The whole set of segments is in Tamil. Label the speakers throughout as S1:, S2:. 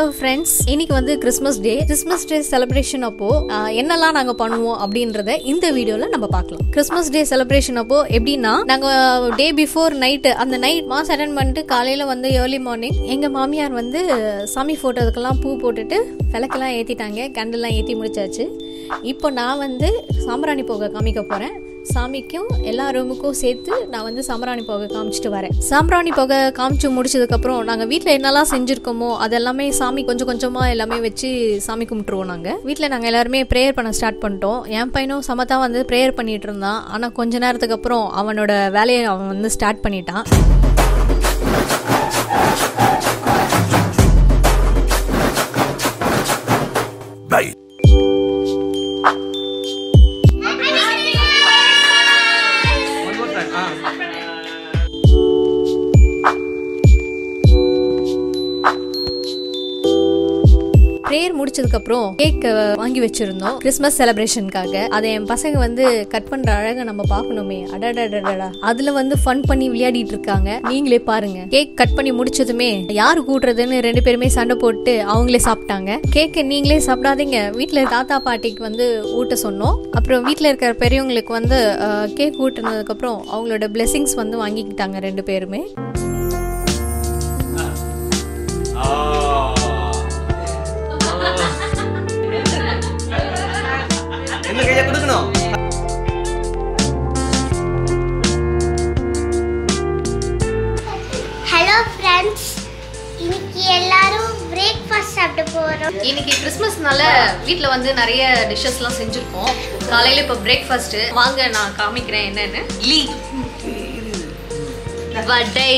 S1: ஃப்ரெண்ட்ஸ் இன்னைக்கு வந்து Christmas day Christmas day celebration அப்போ ஆஹ், என்னெல்லாம் நாங்க பண்ணுவோம் அப்படின்றத இந்த வீடியோல நம்ம பார்க்கலாம் கிறிஸ்மஸ் டே செலிப்ரேஷன் அப்போ எப்படின்னா நாங்க டே பிஃபோர் நைட்டு அந்த நைட் மாஸ் அட்டன் பண்ணிட்டு காலையில வந்து ஏர்லி மார்னிங் எங்க மாமியார் வந்து சாமி போட்டோதுக்கெல்லாம் பூ போட்டுட்டு விளக்கெல்லாம் ஏத்திட்டாங்க கேண்டல்லாம் ஏத்தி முடிச்சாச்சு இப்போ நான் வந்து சாம்பிராணி போக காமிக்க போறேன் சாமிக்கும் எல்லா ரூமுக்கும் சேர்த்து நான் வந்து சாம்பிராணி புகை காமிச்சிட்டு வரேன் சாம்பிராணி புகை காமிச்சு முடிச்சதுக்கப்புறம் நாங்கள் வீட்டில் என்னெல்லாம் செஞ்சுருக்கோமோ அதெல்லாமே சாமி கொஞ்சம் கொஞ்சமாக எல்லாமே வச்சு சாமி கும்பிட்டுருவோம் நாங்கள் வீட்டில் நாங்கள் எல்லாருமே ப்ரேயர் பண்ண ஸ்டார்ட் பண்ணிட்டோம் என் பையனும் சமத்தா வந்து ப்ரேயர் பண்ணிட்டு இருந்தான் ஆனால் கொஞ்ச நேரத்துக்கு அப்புறம் அவனோட வேலையை அவன் வந்து ஸ்டார்ட் பண்ணிட்டான்
S2: Bye.
S3: One more time. Ah.
S1: Prayer முடிச்சதுக்கப்புறம் கேக் வாங்கி வச்சிருந்தோம் கிறிஸ்மஸ் செலிப்ரேஷனுக்காக அதை என் பசங்க வந்து கட் பண்ற அழகை நம்ம பார்க்கணுமே அடடடடடா அதுல வந்து ஃபன் பண்ணி விளையாடிட்டு இருக்காங்க நீங்களே பாருங்க கேக் கட் பண்ணி முடிச்சதுமே யாரு கூட்டுறதுன்னு ரெண்டு பேருமே சண்டை போட்டு அவங்களே சாப்பிட்டாங்க கேக்கை நீங்களே சாப்பிடாதீங்க வீட்டில் தாத்தா பாட்டிக்கு வந்து ஊட்ட சொன்னோம் அப்புறம் வீட்டில் இருக்கிற பெரியவங்களுக்கு வந்து கேக் ஊட்டுனதுக்கப்புறம் அவங்களோட பிளெஸிங்ஸ் வந்து வாங்கிக்கிட்டாங்க ரெண்டு பேருமே
S3: என்ன கையை கொடுக்கணும்
S4: ஹலோ ஃப்ரெண்ட்ஸ் இன்னைக்கு எல்லாரும் பிரேக்ஃபாஸ்ட் சாப்பிட போறோம்
S1: இன்னைக்கு கிறிஸ்மஸ்னால வீட்டில் வந்து நிறைய டிஷ்ஷஸ்லாம் செஞ்சுருக்கோம் காலையில் இப்போ பிரேக்ஃபாஸ்ட்டு வாங்க நான் காமிக்கிறேன் என்னன்னு லீ வடை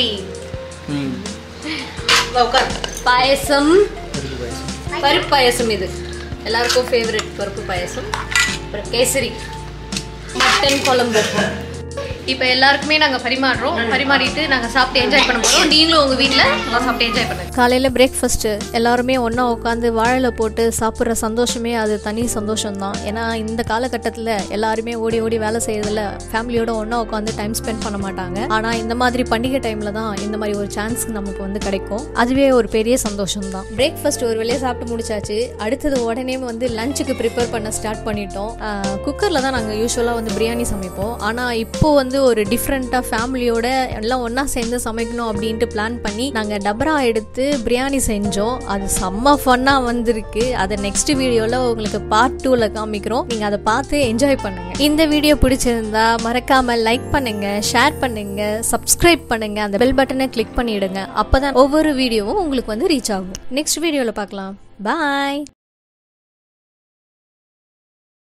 S3: உட்கார்
S1: பாயசம் பருப்பு பாயசம் இது எல்லாருக்கும் ஃபேவரட் பருப்பு பாயசம் அப்புறம் கேசரி மட்டன் குழம்பு இப்போ எல்லாருக்குமே நாங்கள் பரிமாறுறோம் பரிமாறிட்டு நாங்கள் சாப்பிட்டு என்ஜாய் பண்ண போகிறோம் நீங்களும் உங்கள் வீட்டில் நல்லா சாப்பிட்டு என்ஜாய் பண்ணுங்க காலையில் பிரேக்ஃபாஸ்ட்டு எல்லாருமே ஒன்றா உட்காந்து வாழையில போட்டு சாப்பிட்ற சந்தோஷமே அது தனி சந்தோஷம் தான் ஏன்னா இந்த காலகட்டத்தில் எல்லாருமே ஓடி ஓடி வேலை செய்யறதுல ஃபேமிலியோட ஒன்றா உட்காந்து டைம் ஸ்பெண்ட் பண்ண மாட்டாங்க ஆனால் இந்த மாதிரி பண்டிகை டைமில் தான் இந்த மாதிரி ஒரு சான்ஸ் நமக்கு வந்து கிடைக்கும் அதுவே ஒரு பெரிய சந்தோஷம் தான் பிரேக்ஃபாஸ்ட் ஒரு வேலையை சாப்பிட்டு முடிச்சாச்சு அடுத்தது உடனே வந்து லஞ்சுக்கு ப்ரிப்பேர் பண்ண ஸ்டார்ட் பண்ணிட்டோம் குக்கரில் தான் நாங்கள் யூஸ்வலாக வந்து பிரியாணி சமைப்போம் ஆனால் இப்போ வந்து ஒரு டிஃப்ரெண்ட்டாக ஃபேமிலியோட எல்லாம் ஒன்றா சேர்ந்து சமைக்கணும் அப்படின்ட்டு பிளான் பண்ணி நாங்கள் டபரா எடுத்து பிரியாணி செஞ்சோம் அது செம்ம ஃபன்னாக வந்திருக்கு அதை நெக்ஸ்ட் வீடியோவில் உங்களுக்கு பார்ட் டூவில் காமிக்கிறோம் நீங்கள் அதை பார்த்து என்ஜாய் பண்ணுங்க இந்த வீடியோ பிடிச்சிருந்தா மறக்காம லைக் பண்ணுங்க ஷேர் பண்ணுங்க சப்ஸ்கிரைப் பண்ணுங்க அந்த பெல் பட்டனை கிளிக் பண்ணிடுங்க அப்பதான் ஒவ்வொரு வீடியோவும் உங்களுக்கு வந்து ரீச் ஆகும் நெக்ஸ்ட் வீடியோவில் பார்க்கலாம் பாய்